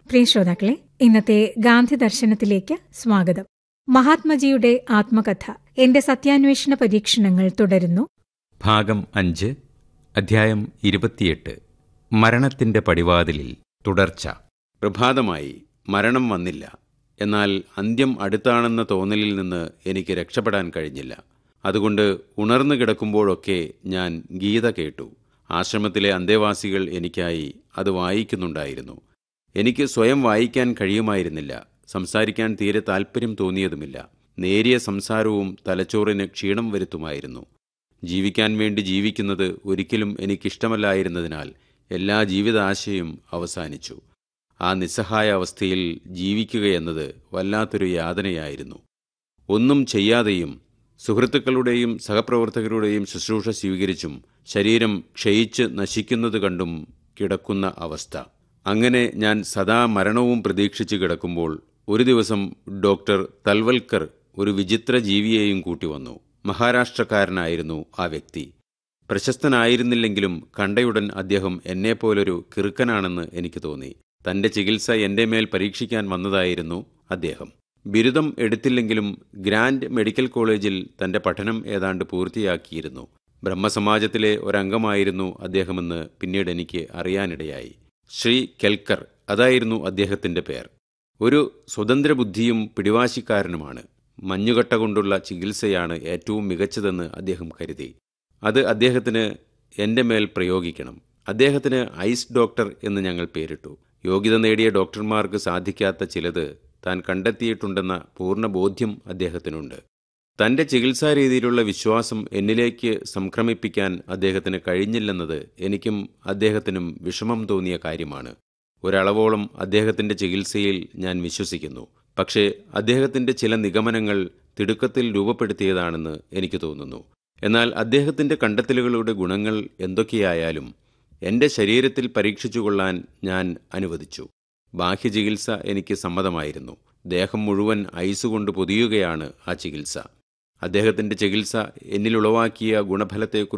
പ്രിയ ശ്രോതാക്കളെ ഇന്നത്തെ ഗാന്ധി ദർശനത്തിലേക്ക് സ്വാഗതം മഹാത്മജിയുടെ ആത്മകഥ എന്റെ സത്യാന്വേഷണ പരീക്ഷണങ്ങൾ തുടരുന്നു ഭാഗം അഞ്ച് അധ്യായം ഇരുപത്തിയെട്ട് മരണത്തിന്റെ പടിവാതിലിൽ തുടർച്ച പ്രഭാതമായി മരണം വന്നില്ല എന്നാൽ അന്ത്യം അടുത്താണെന്ന തോന്നലിൽ നിന്ന് എനിക്ക് രക്ഷപ്പെടാൻ കഴിഞ്ഞില്ല അതുകൊണ്ട് ഉണർന്നു കിടക്കുമ്പോഴൊക്കെ ഞാൻ ഗീത കേട്ടു ആശ്രമത്തിലെ അന്തേവാസികൾ എനിക്കായി അത് വായിക്കുന്നുണ്ടായിരുന്നു എനിക്ക് സ്വയം വായിക്കാൻ കഴിയുമായിരുന്നില്ല സംസാരിക്കാൻ തീരെ താല്പര്യം തോന്നിയതുമില്ല നേരിയ സംസാരവും തലച്ചോറിന് ക്ഷീണം വരുത്തുമായിരുന്നു ജീവിക്കാൻ വേണ്ടി ജീവിക്കുന്നത് ഒരിക്കലും എനിക്കിഷ്ടമല്ലായിരുന്നതിനാൽ എല്ലാ ജീവിതാശയും അവസാനിച്ചു ആ നിസ്സഹായ അവസ്ഥയിൽ ജീവിക്കുകയെന്നത് വല്ലാത്തൊരു യാതനയായിരുന്നു ഒന്നും ചെയ്യാതെയും സുഹൃത്തുക്കളുടെയും സഹപ്രവർത്തകരുടെയും ശുശ്രൂഷ സ്വീകരിച്ചും ശരീരം ക്ഷയിച്ച് നശിക്കുന്നത് കണ്ടും കിടക്കുന്ന അവസ്ഥ അങ്ങനെ ഞാൻ സദാ മരണവും പ്രതീക്ഷിച്ച് കിടക്കുമ്പോൾ ഒരു ദിവസം ഡോക്ടർ തൽവൽക്കർ ഒരു വിചിത്ര ജീവിയെയും കൂട്ടി വന്നു മഹാരാഷ്ട്രക്കാരനായിരുന്നു ആ വ്യക്തി പ്രശസ്തനായിരുന്നില്ലെങ്കിലും കണ്ടയുടൻ അദ്ദേഹം എന്നെപ്പോലൊരു കിറുക്കനാണെന്ന് എനിക്ക് തോന്നി തന്റെ ചികിത്സ എന്റെ മേൽ പരീക്ഷിക്കാൻ വന്നതായിരുന്നു അദ്ദേഹം ബിരുദം എടുത്തില്ലെങ്കിലും ഗ്രാൻഡ് മെഡിക്കൽ കോളേജിൽ തന്റെ പഠനം ഏതാണ്ട് പൂർത്തിയാക്കിയിരുന്നു ബ്രഹ്മസമാജത്തിലെ ഒരംഗമായിരുന്നു അദ്ദേഹമെന്ന് പിന്നീട് എനിക്ക് അറിയാനിടയായി ശ്രീ കെൽക്കർ അതായിരുന്നു അദ്ദേഹത്തിന്റെ പേർ ഒരു സ്വതന്ത്ര ബുദ്ധിയും പിടിവാശിക്കാരനുമാണ് മഞ്ഞുകട്ട കൊണ്ടുള്ള ചികിത്സയാണ് ഏറ്റവും മികച്ചതെന്ന് അദ്ദേഹം കരുതി അത് അദ്ദേഹത്തിന് എൻ്റെ മേൽ പ്രയോഗിക്കണം അദ്ദേഹത്തിന് ഐസ് ഡോക്ടർ എന്ന് ഞങ്ങൾ പേരിട്ടു യോഗ്യത നേടിയ ഡോക്ടർമാർക്ക് സാധിക്കാത്ത ചിലത് താൻ കണ്ടെത്തിയിട്ടുണ്ടെന്ന പൂർണ്ണ ബോധ്യം അദ്ദേഹത്തിനുണ്ട് തന്റെ ചികിത്സാ രീതിയിലുള്ള വിശ്വാസം എന്നിലേക്ക് സംക്രമിപ്പിക്കാൻ അദ്ദേഹത്തിന് കഴിഞ്ഞില്ലെന്നത് എനിക്കും അദ്ദേഹത്തിനും വിഷമം തോന്നിയ കാര്യമാണ് ഒരളവോളം അദ്ദേഹത്തിന്റെ ചികിത്സയിൽ ഞാൻ വിശ്വസിക്കുന്നു പക്ഷേ അദ്ദേഹത്തിന്റെ ചില നിഗമനങ്ങൾ തിടുക്കത്തിൽ രൂപപ്പെടുത്തിയതാണെന്ന് എനിക്ക് തോന്നുന്നു എന്നാൽ അദ്ദേഹത്തിന്റെ കണ്ടെത്തലുകളുടെ ഗുണങ്ങൾ എന്തൊക്കെയായാലും എന്റെ ശരീരത്തിൽ പരീക്ഷിച്ചുകൊള്ളാൻ ഞാൻ അനുവദിച്ചു ബാഹ്യചികിത്സ എനിക്ക് സമ്മതമായിരുന്നു ദേഹം മുഴുവൻ ഐസ് കൊണ്ട് പൊതിയുകയാണ് ആ ചികിത്സ അദ്ദേഹത്തിന്റെ ചികിത്സ എന്നിലുളവാക്കിയ ഗുണഫലത്തെക്കുറിച്ച്